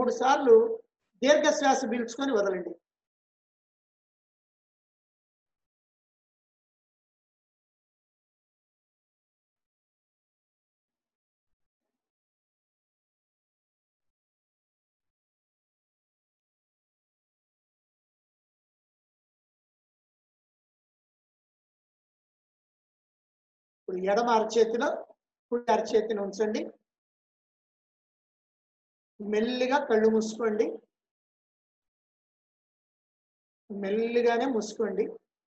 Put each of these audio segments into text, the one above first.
మూడు సార్లు దీర్ఘ శ్వాస పీల్చుకొని వదలండి ఇప్పుడు ఎడమ అరచేతిలో కుడి అరచేతిని ఉంచండి మెల్లిగా కళ్ళు మూసుకోండి మెల్లిగానే మూసుకోండి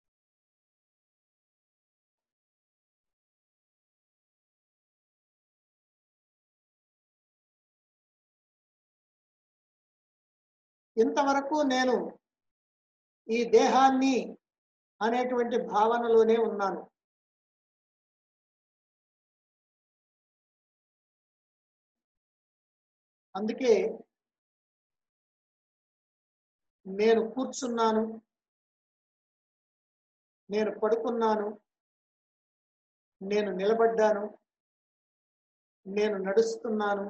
ఇంతవరకు నేను ఈ దేహాన్ని అనేటువంటి భావనలోనే ఉన్నాను అందుకే నేను కూర్చున్నాను నేను పడుకున్నాను నేను నిలబడ్డాను నేను నడుస్తున్నాను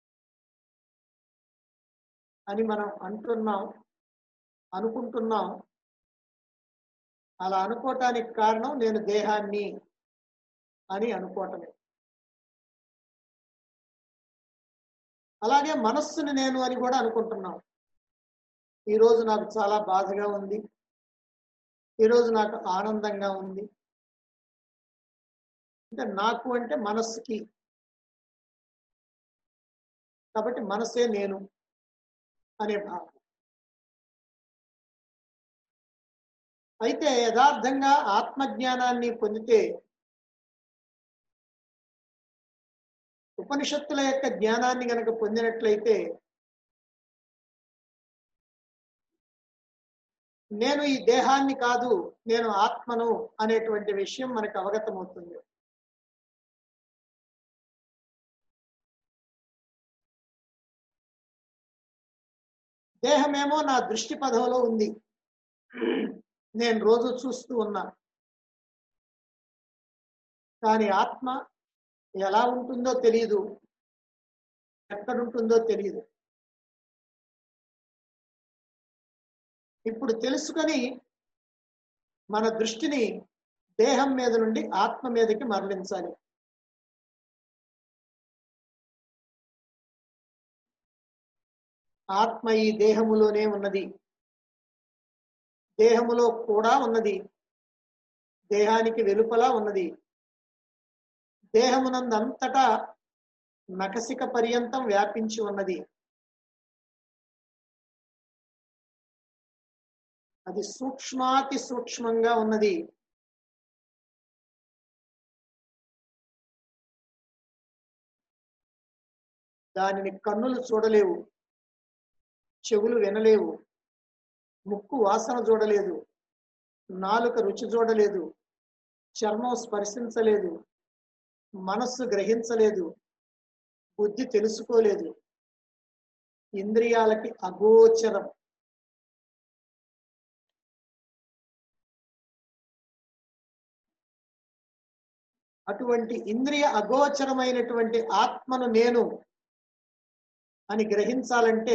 అని మనం అంటున్నాం అనుకుంటున్నాం అలా అనుకోవటానికి కారణం నేను దేహాన్ని అని అనుకోవటమే అలాగే మనస్సుని నేను అని కూడా అనుకుంటున్నాం ఈరోజు నాకు చాలా బాధగా ఉంది ఈరోజు నాకు ఆనందంగా ఉంది అంటే నాకు అంటే మనస్సుకి కాబట్టి మనసే నేను అనే భావన అయితే యథార్థంగా ఆత్మజ్ఞానాన్ని పొందితే ఉపనిషత్తుల యొక్క జ్ఞానాన్ని గనక పొందినట్లయితే నేను ఈ దేహాన్ని కాదు నేను ఆత్మను అనేటువంటి విషయం మనకు అవగతమవుతుంది దేహమేమో నా దృష్టి పదంలో ఉంది నేను రోజు చూస్తూ ఉన్నా కానీ ఆత్మ ఎలా ఉంటుందో తెలియదు ఎక్కడుంటుందో తెలియదు ఇప్పుడు తెలుసుకొని మన దృష్టిని దేహం మీద నుండి ఆత్మ మీదకి మరలించాలి ఆత్మ ఈ దేహములోనే ఉన్నది దేహములో కూడా ఉన్నది దేహానికి వెలుపల ఉన్నది దేహమునందంతటా నకసిక పర్యంతం వ్యాపించి ఉన్నది అది సూక్ష్మాతి సూక్ష్మంగా ఉన్నది దానిని కన్నులు చూడలేవు చెవులు వినలేవు ముక్కు వాసన చూడలేదు నాలుక రుచి చూడలేదు చర్మం స్పర్శించలేదు మనస్సు గ్రహించలేదు బుద్ధి తెలుసుకోలేదు ఇంద్రియాలకి అగోచరం అటువంటి ఇంద్రియ అగోచరమైనటువంటి ఆత్మను నేను అని గ్రహించాలంటే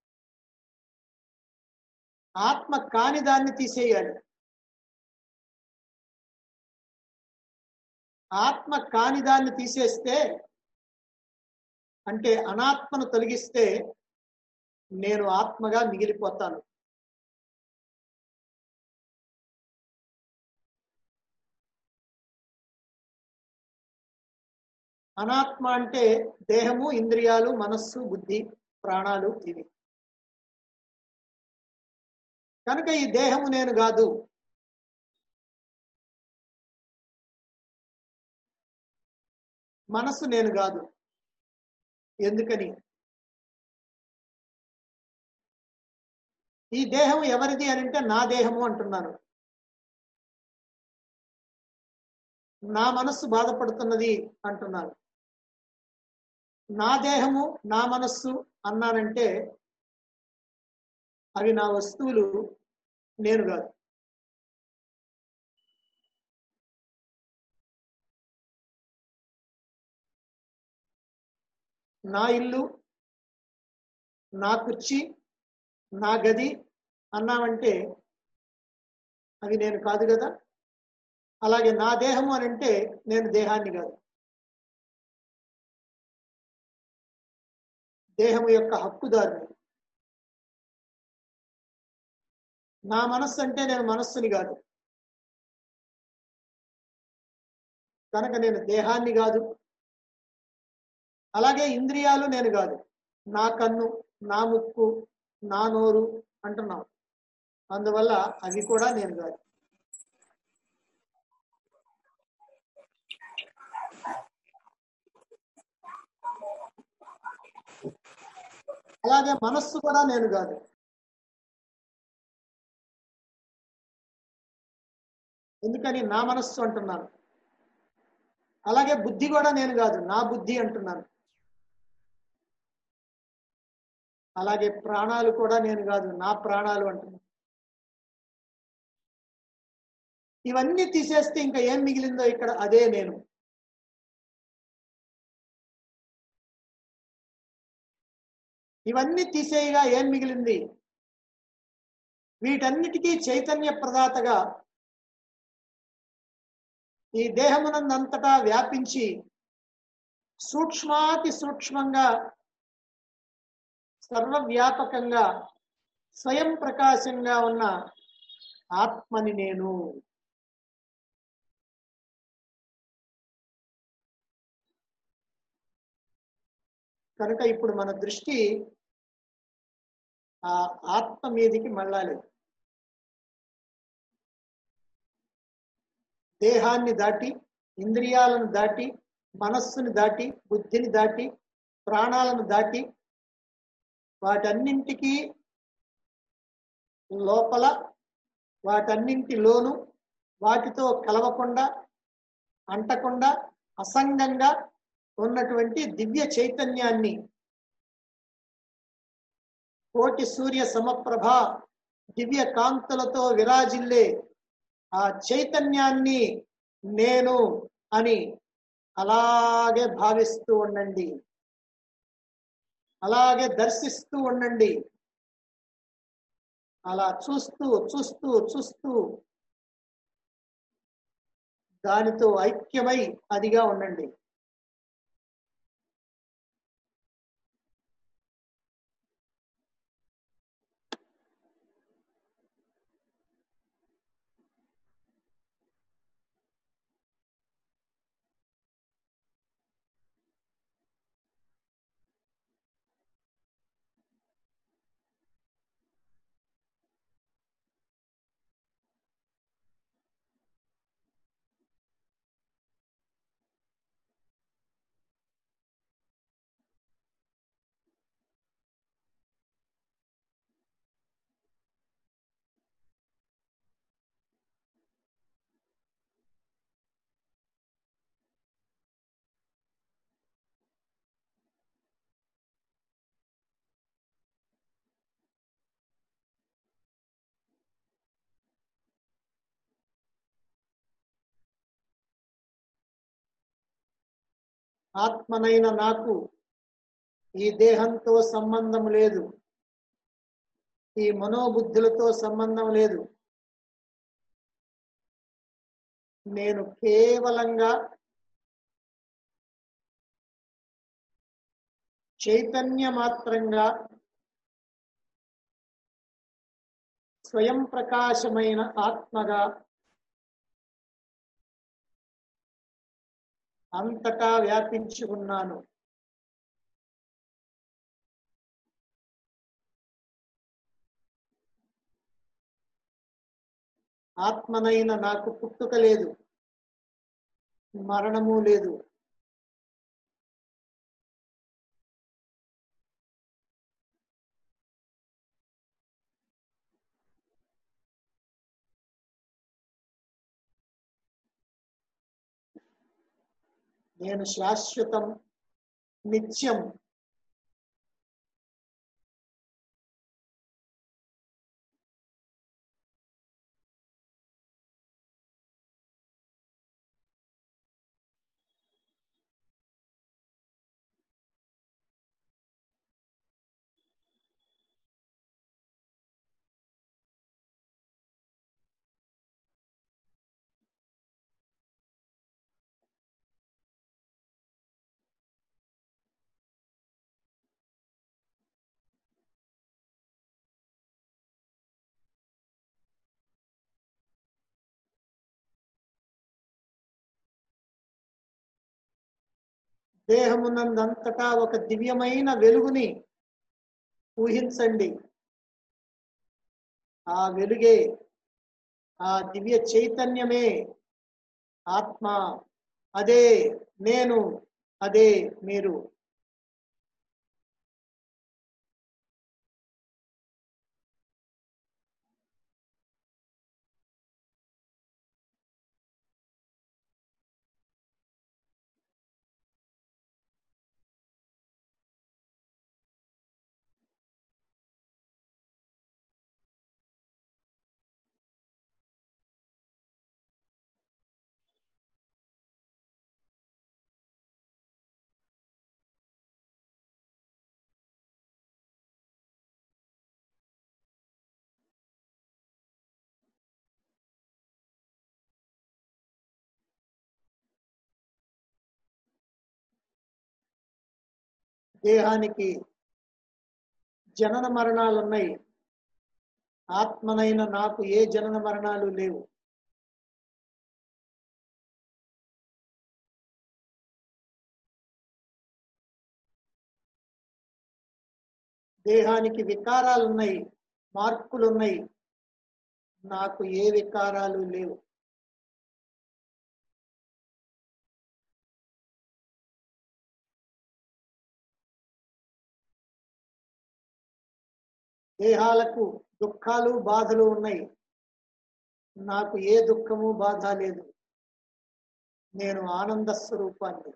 ఆత్మ కాని దాన్ని తీసేయాలి ఆత్మ కాని దాన్ని తీసేస్తే అంటే అనాత్మను తొలగిస్తే నేను ఆత్మగా మిగిలిపోతాను అనాత్మ అంటే దేహము ఇంద్రియాలు మనస్సు బుద్ధి ప్రాణాలు ఇవి కనుక ఈ దేహము నేను కాదు మనస్సు నేను కాదు ఎందుకని ఈ దేహం ఎవరిది అని అంటే నా దేహము అంటున్నాను నా మనస్సు బాధపడుతున్నది అంటున్నాను నా దేహము నా మనస్సు అన్నానంటే అవి నా వస్తువులు నేను కాదు నా ఇల్లు నా కుర్చీ నా గది అన్నామంటే అది నేను కాదు కదా అలాగే నా దేహము అని అంటే నేను దేహాన్ని కాదు దేహము యొక్క హక్కుదారుని నా మనస్సు అంటే నేను మనస్సుని కాదు కనుక నేను దేహాన్ని కాదు అలాగే ఇంద్రియాలు నేను కాదు నా కన్ను నా ముక్కు నా నోరు అంటున్నాం అందువల్ల అవి కూడా నేను కాదు అలాగే మనస్సు కూడా నేను కాదు ఎందుకని నా మనస్సు అంటున్నాను అలాగే బుద్ధి కూడా నేను కాదు నా బుద్ధి అంటున్నాను అలాగే ప్రాణాలు కూడా నేను కాదు నా ప్రాణాలు అంటున్నాను ఇవన్నీ తీసేస్తే ఇంకా ఏం మిగిలిందో ఇక్కడ అదే నేను ఇవన్నీ తీసేయగా ఏం మిగిలింది వీటన్నిటికీ చైతన్య ప్రదాతగా ఈ దేహమునందంతటా వ్యాపించి సూక్ష్మాతి సూక్ష్మంగా సర్వవ్యాపకంగా స్వయం ప్రకాశంగా ఉన్న ఆత్మని నేను కనుక ఇప్పుడు మన దృష్టి ఆ ఆత్మ మీదికి మళ్ళాలి దేహాన్ని దాటి ఇంద్రియాలను దాటి మనస్సుని దాటి బుద్ధిని దాటి ప్రాణాలను దాటి వాటన్నింటికి లోపల వాటన్నింటిలోను వాటితో కలవకుండా అంటకుండా అసంగంగా ఉన్నటువంటి దివ్య చైతన్యాన్ని కోటి సూర్య సమప్రభ దివ్య కాంతులతో విరాజిల్లే ఆ చైతన్యాన్ని నేను అని అలాగే భావిస్తూ ఉండండి అలాగే దర్శిస్తూ ఉండండి అలా చూస్తూ చూస్తూ చూస్తూ దానితో ఐక్యమై అదిగా ఉండండి ఆత్మనైన నాకు ఈ దేహంతో సంబంధం లేదు ఈ మనోబుద్ధులతో సంబంధం లేదు నేను కేవలంగా చైతన్య మాత్రంగా స్వయం ప్రకాశమైన ఆత్మగా అంతటా వ్యాపించి ఉన్నాను ఆత్మనైన నాకు పుట్టుక లేదు మరణము లేదు నేను శాశ్వతం నిత్యం దేహమునందంతటా ఒక దివ్యమైన వెలుగుని ఊహించండి ఆ వెలుగే ఆ దివ్య చైతన్యమే ఆత్మ అదే నేను అదే మీరు దేహానికి జనన మరణాలు ఉన్నాయి ఆత్మనైన నాకు ఏ జనన మరణాలు లేవు దేహానికి వికారాలు ఉన్నాయి మార్పులు ఉన్నాయి నాకు ఏ వికారాలు లేవు దేహాలకు దుఃఖాలు బాధలు ఉన్నాయి నాకు ఏ దుఃఖము బాధ లేదు నేను ఆనంద స్వరూపాన్ని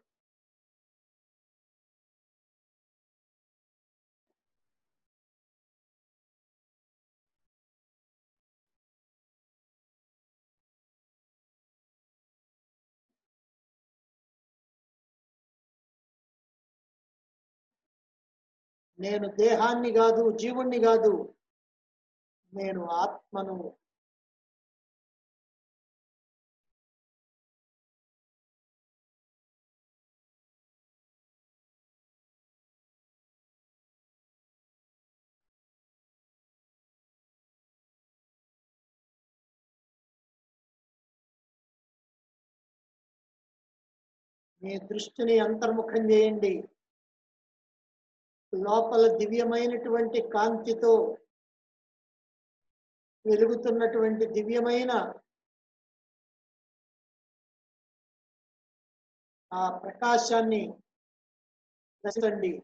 నేను దేహాన్ని కాదు జీవుణ్ణి కాదు నేను ఆత్మను మీ దృష్టిని అంతర్ముఖం చేయండి లోపల దివ్యమైనటువంటి కాంతితో వెలుగుతున్నటువంటి దివ్యమైన ఆ ప్రకాశాన్ని దర్శించండి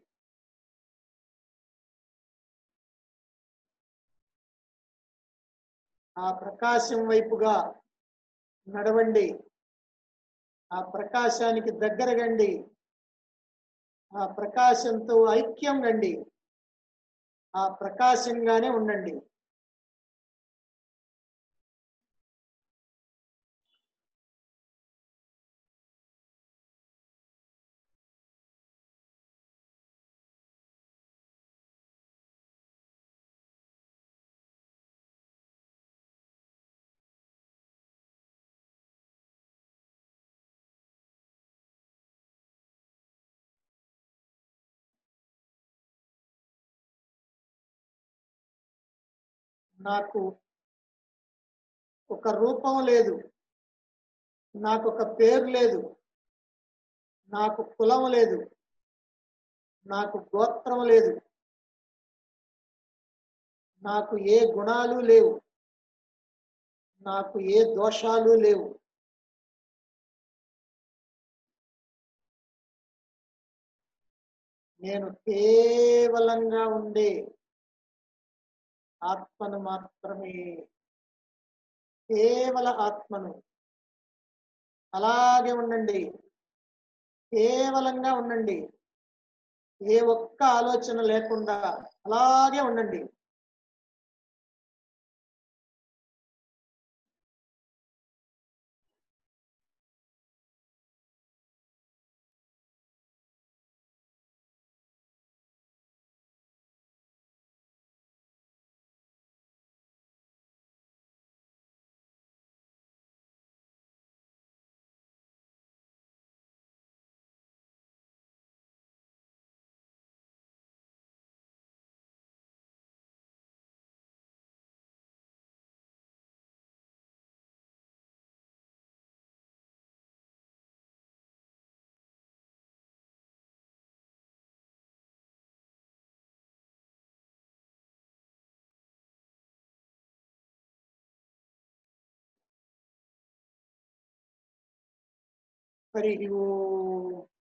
ఆ ప్రకాశం వైపుగా నడవండి ఆ ప్రకాశానికి దగ్గరగండి ఆ ప్రకాశంతో ఐక్యం గండి ఆ ప్రకాశంగానే ఉండండి నాకు ఒక రూపం లేదు నాకు ఒక పేరు లేదు నాకు కులం లేదు నాకు గోత్రం లేదు నాకు ఏ గుణాలు లేవు నాకు ఏ దోషాలు లేవు నేను కేవలంగా ఉండే ఆత్మను మాత్రమే కేవల ఆత్మను అలాగే ఉండండి కేవలంగా ఉండండి ఏ ఒక్క ఆలోచన లేకుండా అలాగే ఉండండి హరి ఓం